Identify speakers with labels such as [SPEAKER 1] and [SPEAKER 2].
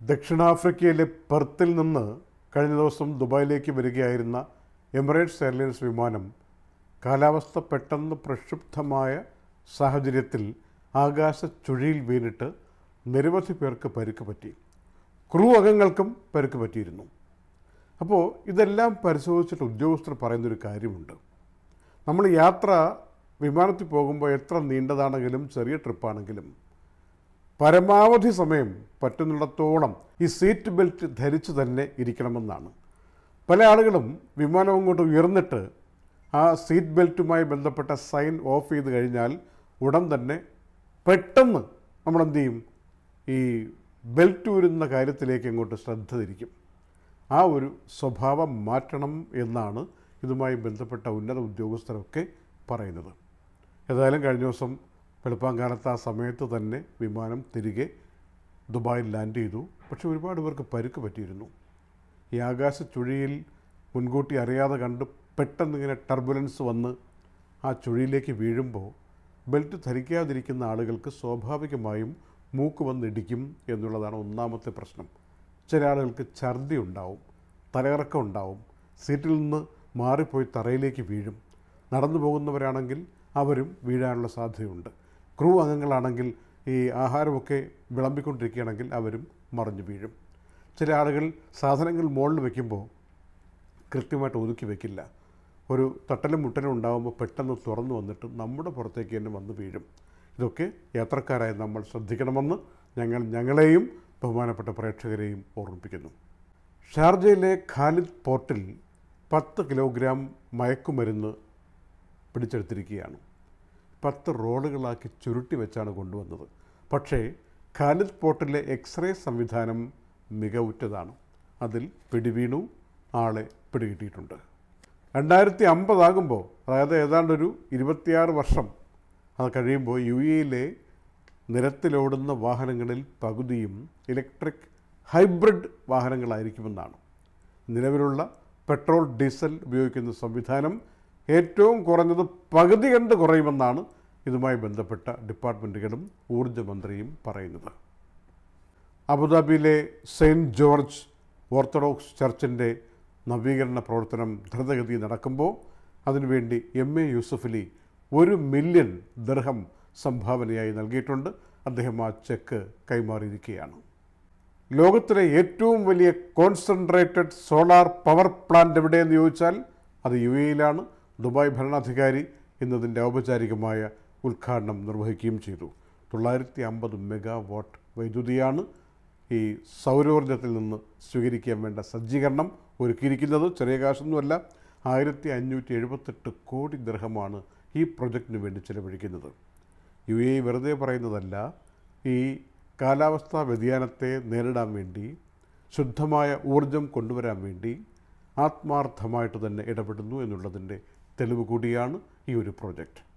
[SPEAKER 1] ദക്ഷിണാഫ്രിക്കയിലെ പെർത്തിൽ നിന്ന് കഴിഞ്ഞ ദിവസം ദുബായിലേക്ക് വരികയായിരുന്ന എമിറേറ്റ്സ് എയർലൈൻസ് വിമാനം കാലാവസ്ഥ പെട്ടെന്ന് പ്രക്ഷുബ്ധമായ സാഹചര്യത്തിൽ ആകാശ ചുഴിയിൽ വീണിട്ട് നിരവധി പേർക്ക് പരിക്ക് പറ്റി ക്രൂ അംഗങ്ങൾക്കും പരിക്ക് പറ്റിയിരുന്നു അപ്പോൾ ഇതെല്ലാം പരിശോധിച്ചിട്ട് ഉദ്യോഗസ്ഥർ പറയുന്നൊരു കാര്യമുണ്ട് നമ്മൾ യാത്ര വിമാനത്തിൽ പോകുമ്പോൾ എത്ര നീണ്ടതാണെങ്കിലും ചെറിയ ട്രിപ്പാണെങ്കിലും പരമാവധി സമയം പറ്റുന്നിടത്തോളം ഈ സീറ്റ് ബെൽറ്റ് ധരിച്ച് തന്നെ ഇരിക്കണമെന്നാണ് പല ആളുകളും വിമാനം അങ്ങോട്ട് ഉയർന്നിട്ട് ആ സീറ്റ് ബെൽറ്റുമായി ബന്ധപ്പെട്ട സൈൻ ഓഫ് ചെയ്ത് കഴിഞ്ഞാൽ ഉടൻ തന്നെ പെട്ടെന്ന് നമ്മൾ എന്ത് ചെയ്യും ഈ ബെൽറ്റ് ഊരുന്ന കാര്യത്തിലേക്ക് അങ്ങോട്ട് ശ്രദ്ധ തിരിക്കും ആ ഒരു സ്വഭാവം മാറ്റണം എന്നാണ് ഇതുമായി ബന്ധപ്പെട്ട ഉന്നത ഉദ്യോഗസ്ഥരൊക്കെ പറയുന്നത് ഏതായാലും കഴിഞ്ഞ ദിവസം വെളുപ്പാങ്കാലത്ത് ആ സമയത്ത് തന്നെ വിമാനം തിരികെ ദുബായിൽ ലാൻഡ് ചെയ്തു പക്ഷെ ഒരുപാട് പേർക്ക് പരുക്ക് പറ്റിയിരുന്നു ഈ ആകാശ ചുഴിയിൽ മുൻകൂട്ടി അറിയാതെ കണ്ട് പെട്ടെന്ന് ഇങ്ങനെ ടർബുലൻസ് വന്ന് ആ ചുഴിയിലേക്ക് വീഴുമ്പോൾ ബെൽറ്റ് ധരിക്കാതിരിക്കുന്ന ആളുകൾക്ക് സ്വാഭാവികമായും മൂക്ക് വന്നിടിക്കും എന്നുള്ളതാണ് ഒന്നാമത്തെ പ്രശ്നം ചില ആളുകൾക്ക് ഛർദി ഉണ്ടാവും തലകറക്കം ഉണ്ടാവും സീറ്റിൽ നിന്ന് മാറിപ്പോയി തറയിലേക്ക് വീഴും നടന്നു പോകുന്നവരാണെങ്കിൽ അവരും വീഴാനുള്ള സാധ്യതയുണ്ട് ക്രൂ അംഗങ്ങളാണെങ്കിൽ ഈ ആഹാരമൊക്കെ വിളമ്പിക്കൊണ്ടിരിക്കുകയാണെങ്കിൽ അവരും മറിഞ്ഞു വീഴും ചില ആളുകൾ സാധനങ്ങൾ മുകളിൽ വയ്ക്കുമ്പോൾ കൃത്യമായിട്ട് ഒതുക്കി വെക്കില്ല ഒരു തട്ടലും മുട്ടലും ഉണ്ടാകുമ്പോൾ പെട്ടെന്ന് തുറന്നു വന്നിട്ട് നമ്മുടെ പുറത്തേക്ക് തന്നെ വന്ന് വീഴും ഇതൊക്കെ യാത്രക്കാരായ നമ്മൾ ശ്രദ്ധിക്കണമെന്ന് ഞങ്ങൾ ഞങ്ങളെയും ബഹുമാനപ്പെട്ട പ്രേക്ഷകരെയും ഓർമ്മിപ്പിക്കുന്നു ഷാർജയിലെ ഖാലിദ് പോർട്ടിൽ പത്ത് കിലോഗ്രാം മയക്കുമരുന്ന് പിടിച്ചെടുത്തിരിക്കുകയാണ് പത്ത് റോളുകളാക്കി ചുരുട്ടി വെച്ചാണ് കൊണ്ടുവന്നത് പക്ഷേ ഖാലിദ് പോർട്ടിലെ എക്സ്റേ സംവിധാനം മികവുറ്റതാണ് അതിൽ പിടിവീണു ആളെ പിടികിട്ടിയിട്ടുണ്ട് രണ്ടായിരത്തി അമ്പതാകുമ്പോൾ അതായത് ഏതാണ്ടൊരു ഇരുപത്തിയാറ് വർഷം അത് കഴിയുമ്പോൾ യു എയിലെ നിരത്തിലോടുന്ന വാഹനങ്ങളിൽ പകുതിയും ഇലക്ട്രിക് ഹൈബ്രിഡ് വാഹനങ്ങളായിരിക്കുമെന്നാണ് നിലവിലുള്ള പെട്രോൾ ഡീസൽ ഉപയോഗിക്കുന്ന സംവിധാനം ഏറ്റവും കുറഞ്ഞത് പകുതി കണ്ട് കുറയുമെന്നാണ് ഇതുമായി ബന്ധപ്പെട്ട ഡിപ്പാർട്ട്മെൻറ്റുകളും ഊർജ്ജമന്ത്രിയും പറയുന്നത് അബുദാബിയിലെ സെയിൻറ്റ് ജോർജ് ഓർത്തഡോക്സ് ചർച്ചിൻ്റെ നവീകരണ പ്രവർത്തനം ദ്രുതഗതി നടക്കുമ്പോൾ അതിനുവേണ്ടി എം എ യൂസഫലി ഒരു മില്യൺ ദർഹം സംഭാവനയായി നൽകിയിട്ടുണ്ട് അദ്ദേഹം ആ ചെക്ക് കൈമാറിയിരിക്കുകയാണ് ലോകത്തിലെ ഏറ്റവും വലിയ കോൺസെൻട്രേറ്റഡ് സോളാർ പവർ പ്ലാന്റ് എവിടെയെന്ന് ചോദിച്ചാൽ അത് യു എയിലാണ് ദുബായ് ഭരണാധികാരി ഇന്നതിൻ്റെ ഔപചാരികമായ ഉദ്ഘാടനം നിർവഹിക്കുകയും ചെയ്തു തൊള്ളായിരത്തി അമ്പത് മെഗാ വാട്ട് വൈദ്യുതിയാണ് ഈ സൗരോർജ്ജത്തിൽ നിന്ന് സ്വീകരിക്കാൻ വേണ്ട സജ്ജീകരണം ഒരുക്കിയിരിക്കുന്നത് ചെറിയ കാശൊന്നുമല്ല ആയിരത്തി അഞ്ഞൂറ്റി എഴുപത്തെട്ട് കോടി ദർഹമാണ് ഈ പ്രൊജക്റ്റിന് വേണ്ടി ചിലവഴിക്കുന്നത് യു എ വെറുതെ പറയുന്നതല്ല ഈ കാലാവസ്ഥാ വ്യതിയാനത്തെ നേരിടാൻ വേണ്ടി ശുദ്ധമായ ഊർജം കൊണ്ടുവരാൻ വേണ്ടി ആത്മാർത്ഥമായിട്ട് തന്നെ ഇടപെടുന്നു എന്നുള്ളതിൻ്റെ തെളിവ് കൂടിയാണ് ഈ ഒരു പ്രോജക്റ്റ്